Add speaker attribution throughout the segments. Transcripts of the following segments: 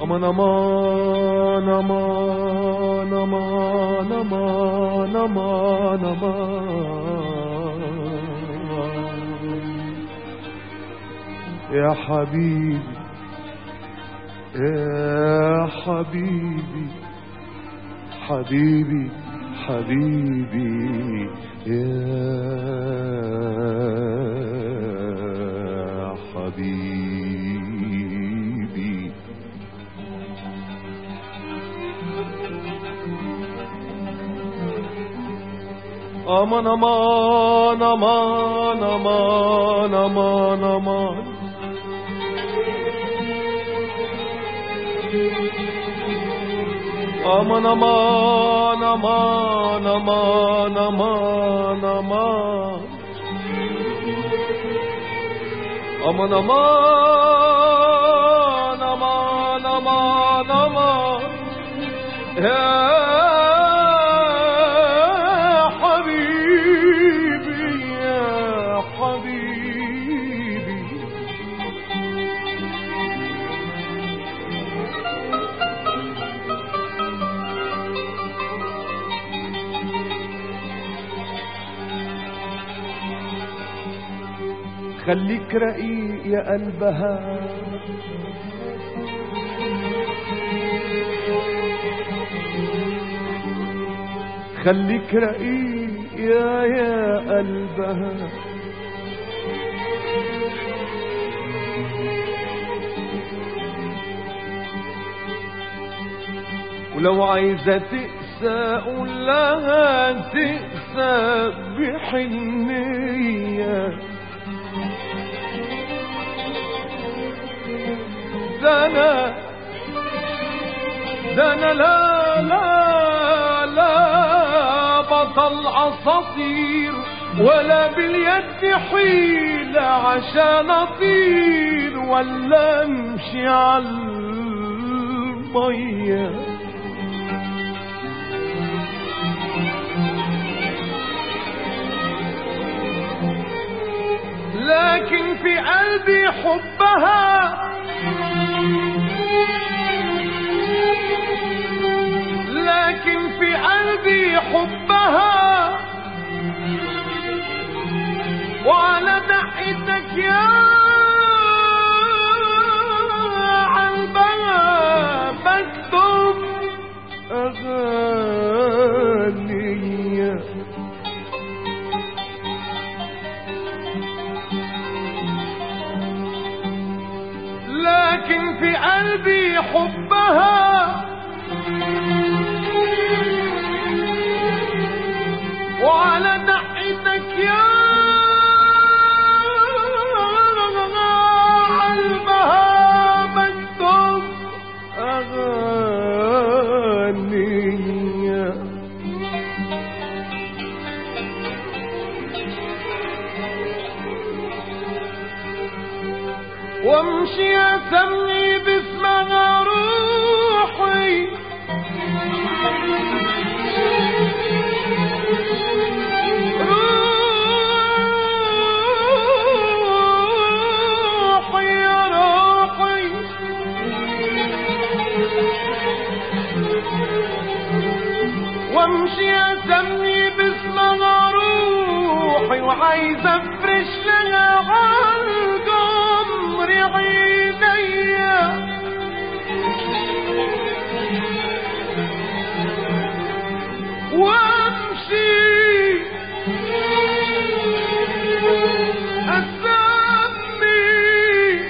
Speaker 1: أمان أمان أمان أمان أمان أمان أمان يا حبيبي يا حبيبي حبيبي حبيبي يا حبيبي أمان أمان أمان أمان أمان أمان أمان أمان أمان أمان أمان أمان أمان أمان أمان أمان أمان يا حبيبي يا حبيبي خليك رقيق يا قلبها خليك رقيق يا يا قلبها ولو عايزة تقسى قول لها تقسى بحنية ده انا ده انا لا لا لا بطل اساطير ولا باليد حيلة عشان اطير ولا امشي على المية لكن في قلبي حبها لكن في قلبي حبها وعلى دقتك يا قلبها بكتب أغاني لكن في قلبي حبها وعلى ناحيتك يا قلبها مكتوب أغاني وامشي اسمي باسمها روحي روحي يا روحي وامشي اسمي باسمها روحي وعايز افرش لها عالقمر عينيا وامشي اسمي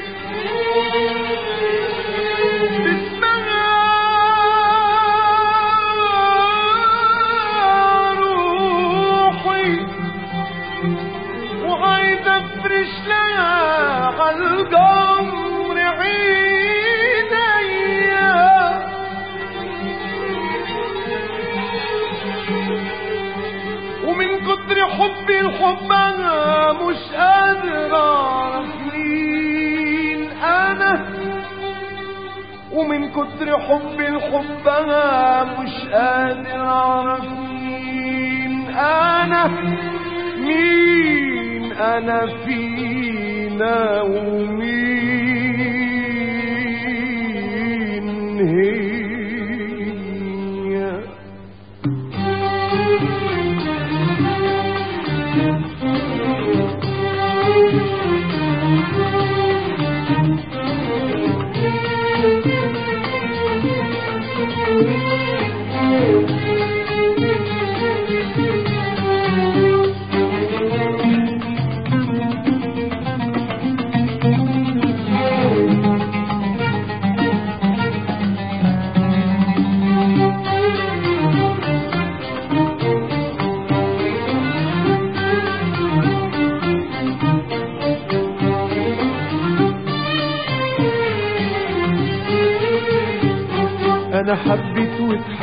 Speaker 1: باسمها روحي وعايز افرش لها عالقمر عينيا ومن كتر حبي لحبها مش قادر اعرف مين انا ومن كتر حبي لحبها مش قادر اعرف مين انا مين انا فينا ومين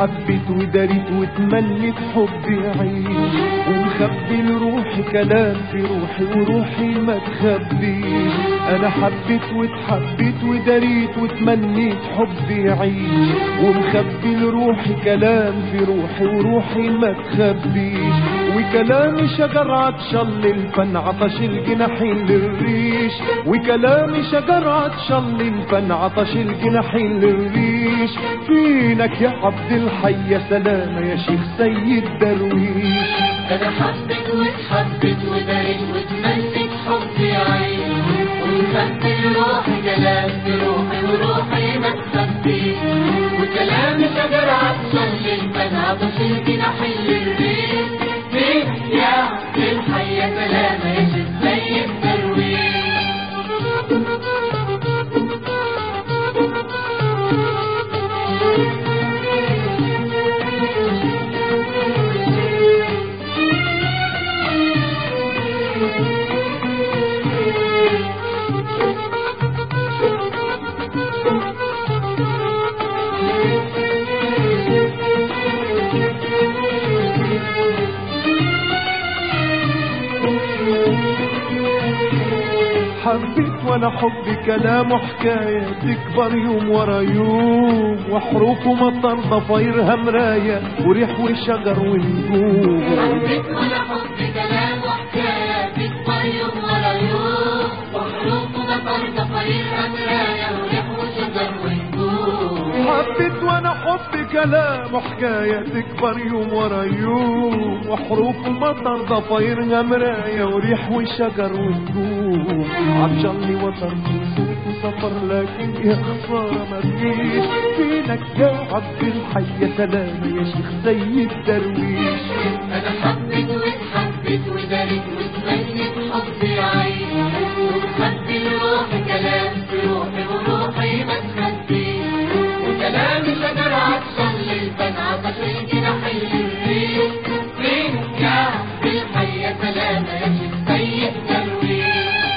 Speaker 1: حبيت وداريت وتمنيت حبي عيش ومخبي لروحي كلام في روحي وروحي ما تخبيش انا حبيت واتحبيت وداريت وتمنيت حبي عيش ومخبي لروحي كلام في روحي وروحي ما تخبيش وكلامي شجر عطشان للفن عطش الجناحين للريش وكلامي شجر عطشان للفن عطش الجناحين للريش فينك يا عبد الحي يا سلامة يا شيخ سيد درويش
Speaker 2: انا حبيت واتحبيت وداريت وتمنيت حبي عين ومخبي روحي كلام في روحي وروحي ما تخبيش وكلامي شجر عطشان للفن عطش الجناحين للريح فين يا في الحي يا سلامة يا شيخ سيد درويش
Speaker 1: حبيت وانا حبي كلام وحكاية تكبر يوم ورا يوم وحروف ومطر ضفايرها مراية وريح وشجر ونجوم
Speaker 2: حبيت وانا حبي كلام وحكاية تكبر يوم ورا يوم وحروف ومطر ضفاير أمرايا وريح وشجر ونجوم
Speaker 1: حبيت وانا حبي كلام وحكاية تكبر يوم ورا يوم وحروف ومطر ضفايرها مراية وريح وشجر ونجوم عطشان لي وطر في صوت وسفر لكن يا خسارة ما تجيش فينك يا عبد الحي يا سلامة يا شيخ سيد درويش
Speaker 2: أنا حبيت واتحبيت وداريت وتمنيت حبي عين ومخبي لروحي كلام في روحي وروحي ما تخبيش وكلامي شجر عطشان للفن عطش الجناحين للريح فين يا في الحي يا سلامة يا شيخ سيد درويش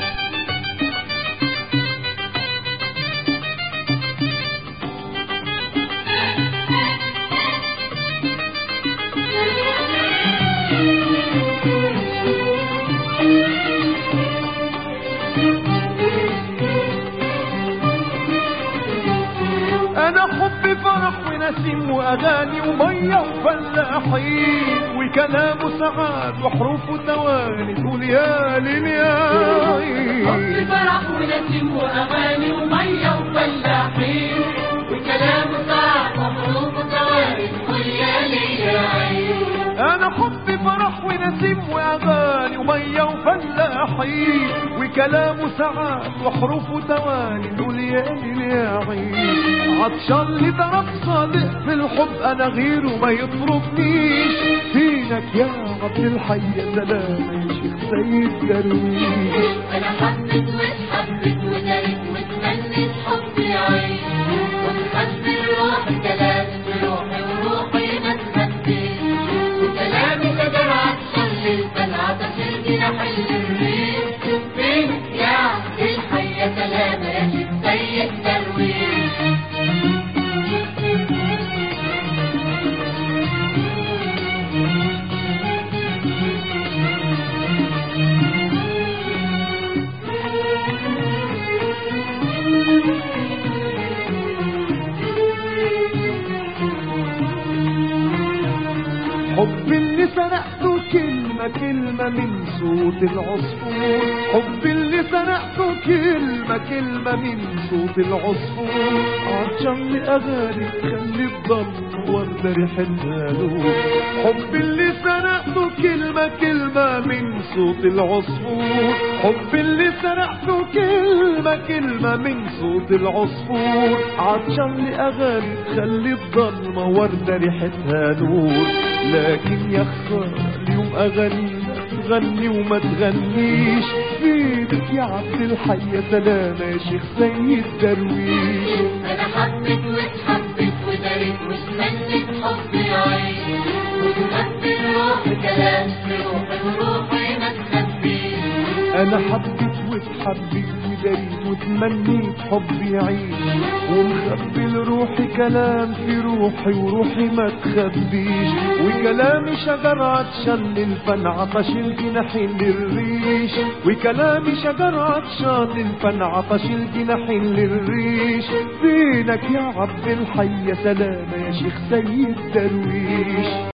Speaker 1: انا حبي فرح ونسيم واغاني وميه وفلاحين وكلام سعاد وحروف وتواني تقول يا ليل يا
Speaker 2: حب
Speaker 1: عين
Speaker 2: فرح ونسيم واغاني وميه وفلاحين وكلام ساعة وحروف وثواني تقول يا ليل يا عين
Speaker 1: انا حبي فرح ونسيم واغاني وميه وفلاحين وكلام سعاد وحروف وتواني تقول يا ليل يا عين عطشان لي ضرب صادق في الحب انا غيره ما يطربنيش فينك يا عبد الحي يا سلام يا شيخ سيد درويش
Speaker 2: انا حبيت واتحبيت ودارت وتمنيت حبي عين ومخبي روحي كلام في روحي وروحي ما تخبيش وكلامي شجر عطشان للفن عطش الجناحين للريح فين يا الحي يا سلامة يا شيخ سيد درويش
Speaker 1: حب اللي سرقته كلمة كلمة من صوت العصفور حب اللي سرقته كلمة كلمة من صوت العصفور عطشان لأغاني تخلي الضل وردة ريحتها نور حب اللي سرقته كلمة كلمة من صوت العصفور حب اللي سرقته كلمة كلمة من صوت العصفور عطشان لأغاني تخلي الضلمة وردة ريحتها نور لكن يا خسارة اليوم أغانينا تغني وما تغنيش فينك يا عبد الحي يا سلامة يا شيخ سيد درويش
Speaker 2: انا حبيت واتحبيت ودارت وتمنيت حبي عين ومخبي روحي كلام في روحي وروحي ما تخبيش
Speaker 1: أنا حبيت واتحبيت وداريت وتمنيت حبي يعيش ومخبي لروحي كلام في روحي وروحي ما تخبيش وكلامي شجر عطشان للفن عطش الجناحين للريش وكلامي شجر عطشان للفن عطش الجناحين للريش فينك يا عبد الحي يا سلامة يا شيخ سيد درويش